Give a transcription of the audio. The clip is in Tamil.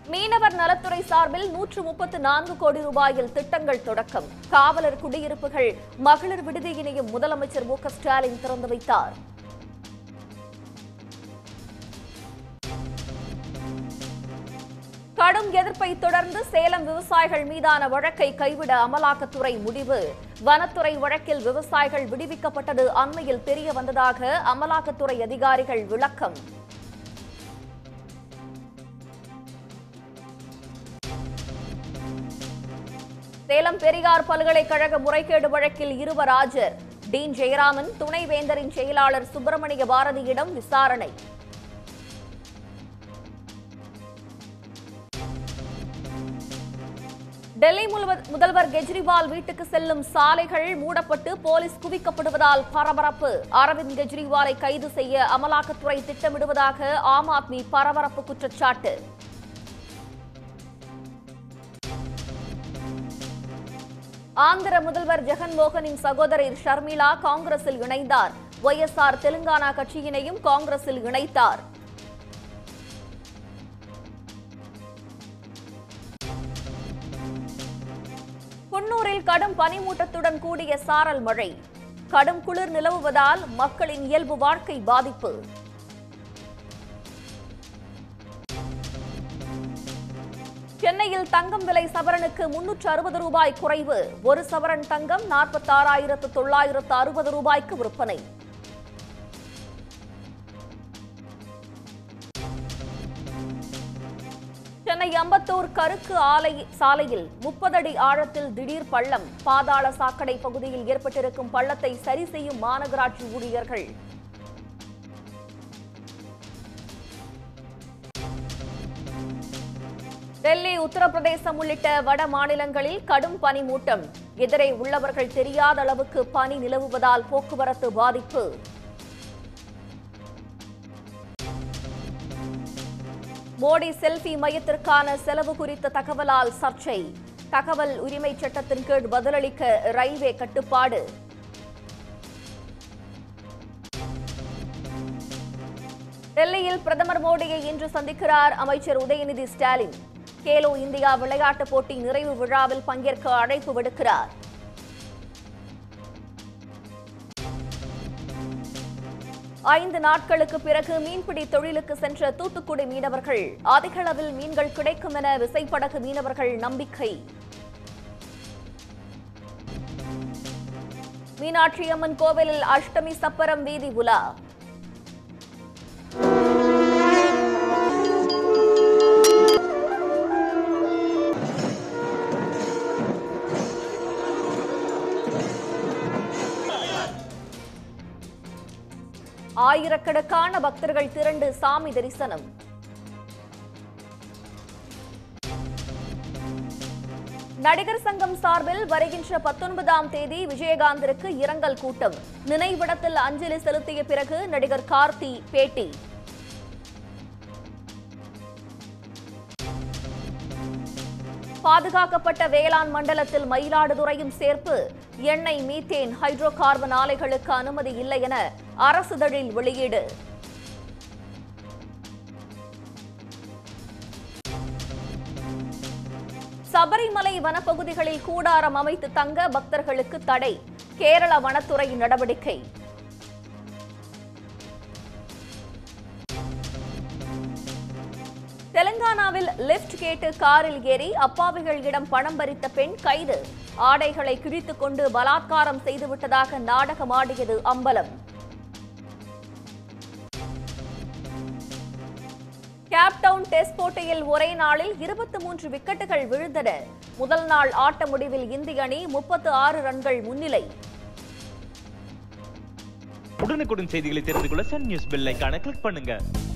மீனவர் நலத்துறை சார்பில் நூற்று முப்பத்து நான்கு கோடி ரூபாயில் திட்டங்கள் தொடக்கம் காவலர் குடியிருப்புகள் மகளிர் விடுதியினையும் முதலமைச்சர் மு க ஸ்டாலின் திறந்து வைத்தார் கடும் எதிர்ப்பை தொடர்ந்து சேலம் விவசாயிகள் மீதான வழக்கை கைவிட அமலாக்கத்துறை முடிவு வனத்துறை வழக்கில் விவசாயிகள் விடுவிக்கப்பட்டது அண்மையில் தெரிய வந்ததாக அமலாக்கத்துறை அதிகாரிகள் விளக்கம் சேலம் பெரியார் பல்கலைக்கழக முறைகேடு வழக்கில் இருவர் ஆஜர் டீன் ஜெயராமன் துணைவேந்தரின் செயலாளர் சுப்பிரமணிய பாரதியிடம் விசாரணை டெல்லி முழுவ- முதல்வர் கெஜ்ரிவால் வீட்டுக்கு செல்லும் சாலைகள் மூடப்பட்டு போலீஸ் குவிக்கப்படுவதால் பரபரப்பு அரவிந்த் கெஜ்ரிவாலை கைது செய்ய அமலாக்கத்துறை திட்டமிடுவதாக ஆம் ஆத்மி பரபரப்பு குற்றச்சாட்டு ஆந்திர முதல்வர் ஜெகன்மோகனின் சகோதரர் ஷர்மிளா காங்கிரஸில் இணைந்தார் ஒய்எஸ்ஆர் தெலுங்கானா கட்சியினையும் காங்கிரஸில் இணைத்தார் குன்னூரில் கடும் பனிமூட்டத்துடன் கூடிய சாரல் மழை கடும் குளிர் நிலவுவதால் மக்களின் இயல்பு வாழ்க்கை பாதிப்பு சென்னையில் தங்கம் விலை சவரனுக்கு முன்னூற்று அறுபது ரூபாய் குறைவு ஒரு சவரன் தங்கம் நாற்பத்தாறாயிரத்து தொள்ளாயிரத்து அறுபது ரூபாய்க்கு விற்பனை சென்னை அம்பத்தூர் கருக்கு ஆலை சாலையில் முப்பது அடி ஆழத்தில் திடீர் பள்ளம் பாதாள சாக்கடை பகுதியில் ஏற்பட்டிருக்கும் பள்ளத்தை சரி செய்யும் மாநகராட்சி ஊழியர்கள் டெல்லி உத்தரப்பிரதேசம் உள்ளிட்ட வட மாநிலங்களில் கடும் பனிமூட்டம் எதிரே உள்ளவர்கள் தெரியாத அளவுக்கு பனி நிலவுவதால் போக்குவரத்து பாதிப்பு மோடி செல்ஃபி மையத்திற்கான செலவு குறித்த தகவலால் சர்ச்சை தகவல் உரிமை சட்டத்தின் கீழ் பதிலளிக்க ரயில்வே கட்டுப்பாடு டெல்லியில் பிரதமர் மோடியை இன்று சந்திக்கிறார் அமைச்சர் உதயநிதி ஸ்டாலின் கேலோ இந்தியா விளையாட்டுப் போட்டி நிறைவு விழாவில் பங்கேற்க அழைப்பு விடுக்கிறார் ஐந்து நாட்களுக்கு பிறகு மீன்பிடி தொழிலுக்கு சென்ற தூத்துக்குடி மீனவர்கள் அதிக அளவில் மீன்கள் கிடைக்கும் என விசைப்படகு மீனவர்கள் நம்பிக்கை மீனாட்சி அம்மன் கோவிலில் அஷ்டமி சப்பரம் வீதி உலா ஆயிரக்கணக்கான பக்தர்கள் திரண்டு சாமி தரிசனம் நடிகர் சங்கம் சார்பில் வருகின்ற பத்தொன்பதாம் தேதி விஜயகாந்திற்கு இரங்கல் கூட்டம் நினைவிடத்தில் அஞ்சலி செலுத்திய பிறகு நடிகர் கார்த்தி பேட்டி பாதுகாக்கப்பட்ட வேளாண் மண்டலத்தில் மயிலாடுதுறையும் சேர்ப்பு எண்ணெய் மீத்தேன் ஹைட்ரோ கார்பன் ஆலைகளுக்கு அனுமதி இல்லை என அரசுதழில் வெளியீடு சபரிமலை வனப்பகுதிகளில் கூடாரம் அமைத்து தங்க பக்தர்களுக்கு தடை கேரள வனத்துறை நடவடிக்கை தெலுங்கானாவில் லிப்ட் கேட்டு காரில் ஏறி அப்பாவிகளிடம் பணம் பறித்த பெண் கைது ஆடைகளை கிழித்துக் கொண்டு பலாத்காரம் செய்துவிட்டதாக நாடகமாடியது அம்பலம் கேப்டவுன் டெஸ்ட் போட்டியில் ஒரே நாளில் இருபத்தி மூன்று விக்கெட்டுகள் விழுந்தன முதல் நாள் ஆட்ட முடிவில் இந்திய அணி முப்பத்து ஆறு ரன்கள் முன்னிலை உடனுக்குடன் செய்திகளை தெரிந்து கொள்ள சன் நியூஸ் பெல் ஐகானை கிளிக் பண்ணுங்க